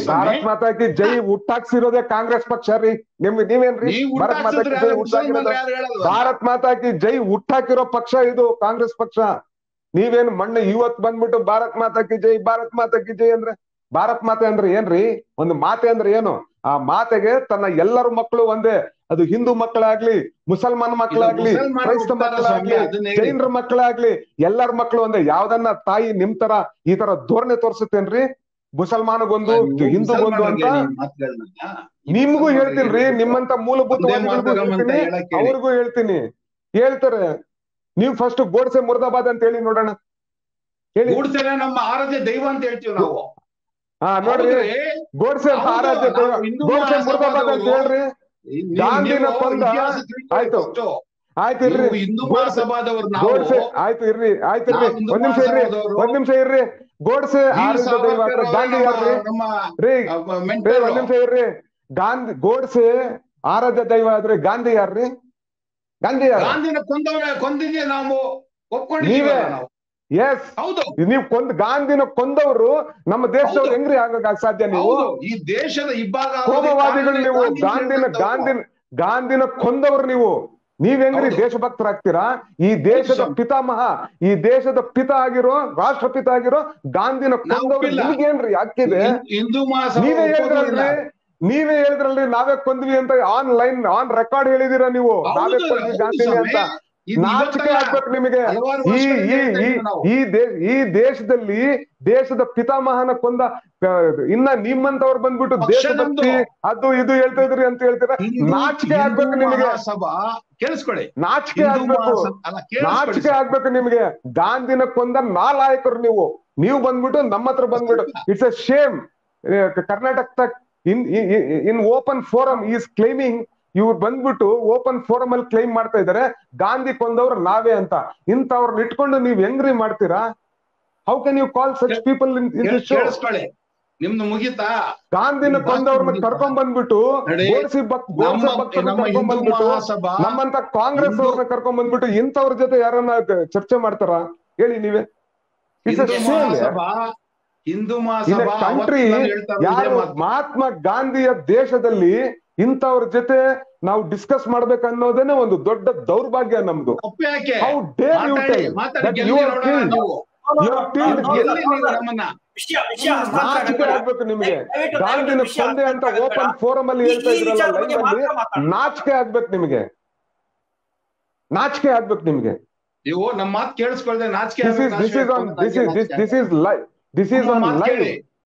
ಭಾರತ್ ಮಾತಾ ಕಿ ಜೈ ಹುಟ್ಟಾಕ್ಸಿರೋದೇ ಕಾಂಗ್ರೆಸ್ ಪಕ್ಷ ರೀ ನಿಮ್ ನೀವೇನ್ರಿ ನೀವು ಭಾರತ್ ಮಾತಾ ಕಿ ಜೈ ಹುಟ್ಟಾಕಿರೋದು ಭಾರತ್ ಮಾತಾ ಕಿ ಜೈ ಹುಟ್ಟಾಕಿರೋ ಪಕ್ಷ ಇದು ಕಾಂಗ್ರೆಸ್ ಪಕ್ಷ ನೀವೇನು ಮಣ್ಣು ಇವತ್ ಬಂದ್ಬಿಟ್ಟು ಭಾರತ್ ಮಾತಾ ಕಿ ಜೈ ಭಾರತ್ ಮಾತಾ ಕಿ ಜೈ ಅಂದ್ರೆ ಭಾರತ್ ಮಾತೆ ಅಂದ್ರೆ ಏನ್ರಿ ಒಂದು ಮಾತೆ ಅಂದ್ರೆ ಏನು ಆ ಮಾತೆಗೆ ತನ್ನ ಎಲ್ಲರ ಮಕ್ಕಳು ಒಂದೇ ಅದು ಹಿಂದೂ ಮಕ್ಕಳಾಗ್ಲಿ ಮುಸಲ್ಮಾನ್ ಮಕ್ಕಳಾಗ್ಲಿ ಮುಸಲ್ಮಾನರು ಕ್ರೈಸ್ತ ಹುಟ್ಟಾರ ಮಕ್ಕಳಾಗ್ಲಿ ಸ್ವಾಮಿ, ಅದನ್ನ ಹೇಳಿ. ಜೈನರ ಮಕ್ಕಳಾಗ್ಲಿ ಎಲ್ಲರ ಮಕ್ಕಳು ಒಂದೇ ಯಾವ್ದನ್ನ ತಾಯಿ ನಿಮ್ ತರ ಈ ತರ ಧೋರಣೆ ತೋರ್ಸುತ್ತೇನ್ರಿ ಮುಸಲ್ಮಾನಗೊಂದು ಹಿಂದೂಗೊಂದು ಅಂತ ನಿಮ್ಗೂ ಹೇಳ್ತೀನಿ ನಿಮ್ಮಂತ ಮೂಲಭೂತ ಒಂದೇ ಮಾತರಂ ಅಂತ ಹೇಳ್ತೀನಿ ಹೇಳಕ್ ಹೇಳಿ. ಅವ್ರಿಗೂ ಹೇಳ್ತೀನಿ ಹೇಳ್ತಾರೆ ನೀವು ಫಸ್ಟ್ ಗೋಡ್ಸೆ ಮುರ್ದಾಬಾದ್ ಅಂತ ಹೇಳಿ ನೋಡೋಣ ಹೇಳಿ ಕೂಡ್ಸೇನೆ ನಮ್ಮ ಆರಾಧ್ಯ ದೈವ ಅಂತ ಹೇಳ್ತೀವಿ ನಾವು ಹಾ ನೋಡ್ರಿ ಹೌದ್ರಿ? ಗೋಡ್ಸೆ ಹೌದು, ಆರಾಧ್ಯ ನಾವು ದೈವ ಹಿಂದೂ ಗೋಡ್ಸೆ ಮುರ್ದಾಬಾದ್ ಅಂತ ಮಹಾಸಭಾದವರು ಹೇಳ್ರಿ ನೀವು- ಗಾಂಧಿನ ನೀವು ಕೊಂದ- ಇತಿಹಾಸ ತಿಳ್ಕೊಳ್ಳಿ ಆಯ್ತು. first. ಆಯ್ತು ಇರ್ರಿ ನೀವು ಹಿಂದೂ ಗೋಡ್ಸೆ ಮಹಾಸಭಾದವ್ರು ನಾವು ಗೋಡ್ಸೆ ಆಯ್ತು ಇರ್ರಿ ಆಯ್ತು ಇರ್ರಿ ನಾವು ಹಿಂದೂ ಒಂದ್ ನಿಮಿಷ ಇರ್ರಿ ಮಹಾಸಭಾದವರು. ಒಂದ್ ನಿಮಿಷ ಇರ್ರಿ ಗೋಡ್ಸೆ ವೀರ್ ಆರಾಧ್ಯ ದೈವ ಸಾವರ್ಕರ್ ಅಂತ ಗಾಂಧಿ ನಮ್ಮ- ಯಾರ್ರಿ ನಮ್ಮ ರೀ ಅಹ್, ರೇ, mentor. ಒಂದ್ ನಿಮಿಷ ಇರ್ರಿ ಗಾಂಧಿ ಗೋಡ್ಸೆ ಆರಾಧ್ಯ ದೈವ ಆದ್ರೆ ಗಾಂಧಿ ಯಾರ್ರಿ ಗಾಂಧಿ ಯಾರು ಗಾಂಧಿನ ಕೊಂದವರ ಕೊಂದಿಗೆ ನಾವು ನೀವೇ. ಒಪ್ಕೊಂಡಿದ್ದೀವಲ್ಲ ನಾವು ಎಸ್ ಹೌದು ನೀವು ಕೊಂದ್ ಗಾಂಧಿನ ಕೊಂದವರು ನಮ್ಮ ದೇಶದವ್ರು ಹೌದು. ಹೆಂಗ್ರಿ ಆಗಕ್ ಸಾಧ್ಯ ನೀವು ಹೌದು ಈ ದೇಶದ ಇಬ್ಬಾಗ ಆಗೋದಕ್ಕೆ ಕೋಮವಾದಿಗಳು ಕಾರಣ ನೀವು ಗಾಂಧಿ ಗಾಂಧಿನ ಹೇಳಿದಂಥವ್ರು. ಗಾಂಧಿನ ಗಾಂಧಿನ ಕೊಂದವರು ನೀವು ನೀವ್ ಹೆಂಗ್ರಿ ಹೌದು. ದೇಶಭಕ್ತರಾಗ್ತೀರಾ ಈ ದೇಶದ ಸ್ವಾಮಿ. ಪಿತಾಮಹ ಈ ದೇಶದ ಪಿತ ಆಗಿರೋ ರಾಷ್ಟ್ರಪಿತ ಆಗಿರೋ ಗಾಂಧಿನ ನಾವು ಕೊಂದವರು ಒಪ್ಪಿಲ್ಲ. ನಿಮ್ಗೇನ್ರಿ ಹಕ್ಕಿದೆ ಹಿಂ- ಹಿಂದೂ ಮಹಾಸಭಾ ನೀವೇ ಒಪ್ಪೋದಿಲ್ಲ. ಹೇಳಿದ್ರಲ್ರಿ ನೀವೇ ಹೇಳಿದ್ರಲ್ರಿ ನಾವೇ ಕೊಂದ್ವಿ ಅಂತ ಆನ್ ಲೈನ್ ಆನ್ ರೆಕಾರ್ಡ್ ಹೇಳಿದೀರಾ ನೀವು ಹೌದು, ನಾವೇ ಕೊಂದ್ವಿ ಹೌದು ಗಾಂಧಿನಿ ಅಂತ ಸ್ವಾಮಿ. ಇದು ನಾಚಿಕೆ ಇವತ್ತಲ್ಲ. ಆಗ್ಬೇಕು ನಿಮಗೆ ಹಲವಾರು ಈ ವರ್ಷಗಳಿಂದ ಈ ಹೇಳ್ತಾ ಈ ಇದ್ದೀವಿ ನಾವು. ಈ ದೇ- ಈ ದೇಶದಲ್ಲಿ ದೇಶದ ಪಿತಾಮಹನ ಕೊಂದ ಆ, ಇನ್ನ ನಿಮ್ಮಂತವ್ರು ಬಂದ್ಬಿಟ್ಟು ಪಕ್ಷ ದೇಶಭಕ್ತಿ ನಮ್ದು. ಅದು ಇದು ಹೇಳ್ತಾ ಇದ್ರಿ ಅಂತ ಹೇಳ್ತೀರಾ ಹಿಂದೂ- ನಾಚಿಕೆ ಹಿಂದೂ ಆಗ್ಬೇಕು ನಿಮಗೆ ಮಹಾಸಭಾ ಕೇಳಿಸ್ಕೊಳ್ಳಿ ನಾಚಿಕೆ ಹಿಂದೂ ಆಗ್ಬೇಕು ಮಹಾಸಭಾ ಅಲ್ಲ ಕೇಳಿಸ್ಕೊಳ್ಳಿ ನಾಚಿಕೆ ಸರ್. ಆಗ್ಬೇಕು ನಿಮ್ಗೆ ಗಾಂಧಿನ ಕೊಂದ ನಾಲಾಯಕರು ನೀವು ನೀವು ಬಂದ್ಬಿಟ್ಟು ನಮ್ಮ ಹತ್ರ ಬಂದ್ಬಿಟ್ಟು it's a shame Karnataka in in open forum is claiming ಇವ್ರು ಬಂದ್ಬಿಟ್ಟು ಓಪನ್ ಫೋರಮ್ ಅಲ್ಲಿ ಕ್ಲೈಮ್ ಮಾಡ್ತಾ ಇದಾರೆ ಗಾಂಧಿ ಕೊಂದವ್ರು ನಾವೇ ಅಂತ ಇಂಥವ್ರನ್ನ ಇಟ್ಕೊಂಡು ನೀವ್ ಹೆಂಗ್ರಿ ಮಾಡ್ತೀರಾ how can you call such people in ಕೇಳ್- ಕೇಳಿಸ್ಕೊಳ್ಳಿ ನಿಮ್ದು ಮುಗೀತಾ ಗಾಂಧಿನ ನಿಮ್ಮ ಕೊಂದವ್ರನ್ನ ಮಾತು ಕರ್ಕೊಂಡ್ ಬಂದ್ಬಿಟ್ಟು ನೋಡಿ, ಗೋಡ್ಸಿ ಭಕ್ ಗೋಡ್ಸೆ ನಮ್ಮ ಭಕ್ತರನ್ನ ನಮ್ಮ ಕರ್ಕೊಂಡ್ ಹಿಂದೂ ಬಂದ್ಬಿಟ್ಟು ಮಹಾಸಭಾ ನಮ್ಮಂತ ಕಾಂಗ್ರೆಸ್ ಹಿಂದೂ- ಅವ್ರನ್ನ ಕರ್ಕೊಂಡ್ ಬಂದ್ಬಿಟ್ಟು ಇಂಥವ್ರ ಜೊತೆ ಯಾರನ್ನ ಕ- ಚರ್ಚೆ ಮಾಡ್ತಾರ ಹೇಳಿ ನೀವೇ it's Hindu Mahasabha Hindu in Mahasabha country ಅವತ್ತು ನಾನು ಹೇಳ್ತಾ ಇದ್ದೆ ಯಾರು ಮಾತು. ಮಹಾತ್ಮ ಗಾಂಧಿಯ ದೇಶದಲ್ಲಿ ಇಂಥವ್ರ ಜೊತೆ ನಾವು ಡಿಸ್ಕಸ್ ಮಾಡ್ಬೇಕನ್ನೋದೇನೆ ಒಂದು ದೊಡ್ಡ ದೌರ್ಭಾಗ್ಯ ನಮ್ದು ತಪ್ಪು ಯಾಕೆ ಹೌ ಡೇರ್ ಯು ಮಾತಾಡಿ ಟೆಲ್ ಮಾತಾಡಿ that ಗೆಲ್ಲಿ you have ನೋಡೋಣ killed ನೀವು you have killed ಗೆಲ್ಲಿ ನೀವು ನಮ್ಮನ್ನ ವಿಷಯ ವಿಷಯ ನಾಚಿಕೆ ಆಗ್ಬೇಕು ನಿಮಗೆ ದಯವಿಟ್ಟು- ಗಾಂಧಿನ ದಯವಿಟ್ಟು ವಿಷಯ ಕೊಂದೆ ಅಂತ ಹಸ್ತಾಂತರ ಓಪನ್ ಆಗಬೇಡ. ಫೋರಮ್ ಅಲ್ಲಿ ಈ- ಹೇಳ್ತಾ ಈ ಇದ್ರಲ್ಲ ವಿಚಾರದ ಬಗ್ಗೆ ಲೈವ್ ಅಲ್ಲಿ ಮಾತ್ರ ಮಾತಾಡು. ನಾಚಿಕೆ ಆಗ್ಬೇಕು ನಿಮಗೆ ನಾಚಿಕೆ ಆಗ್ಬೇಕು ನಿಮ್ಗೆ ನೀವು ನಮ್ಮ ಮಾತು ಕೇಳಿಸ್ಕೊಳ್ದೆ ನಾಚಿಕೆ this is this is on this is this this is live this is on ಮಾತು ಲೈವ್ ಕೇಳಿ